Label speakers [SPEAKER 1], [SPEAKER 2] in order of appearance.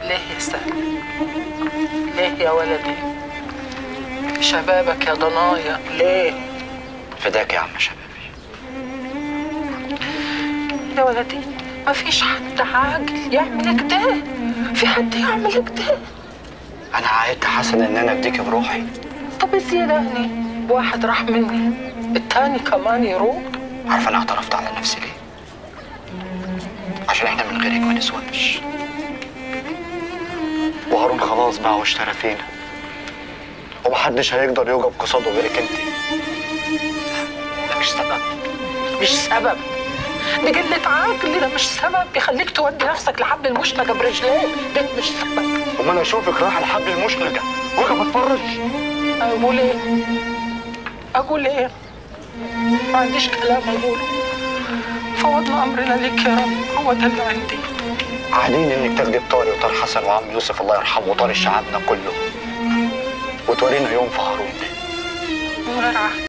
[SPEAKER 1] ليه يا سالم ليه يا ولدي شبابك يا ضنايا ليه
[SPEAKER 2] فداك يا عم شبابي
[SPEAKER 1] يا ولدي ما فيش حد عاقل يعمل كده في حد يعمل كده
[SPEAKER 2] انا عاهدت حسن ان انا اديك بروحي
[SPEAKER 1] طب ازاي يعني واحد راح مني التاني كمان يروح
[SPEAKER 2] عارفه انا اعترفت على نفسي ليه عشان احنا من غيرك ما نسواش وهارون خلاص باع واشترى فينا ومحدش هيقدر يوقف قصاده غيرك انت
[SPEAKER 1] ده مش سبب مش سبب دي قلة عقل ده مش سبب يخليك تودي نفسك لحبل المشنقة برجليك ده مش سبب
[SPEAKER 2] وما انا اشوفك رايحه لحبل المشنقه واقف اتفرج
[SPEAKER 1] أقول إيه؟ أقول إيه؟ ما عنديش كلام أقوله فوضنا أمرنا ليك يا رب هو ده اللي عندي
[SPEAKER 2] قاعدين انك تاخدي بطاري وطار حسن وعم يوسف الله يرحمه وطار شعبنا كله وتورينا يوم في هارون ده
[SPEAKER 1] من غير عهد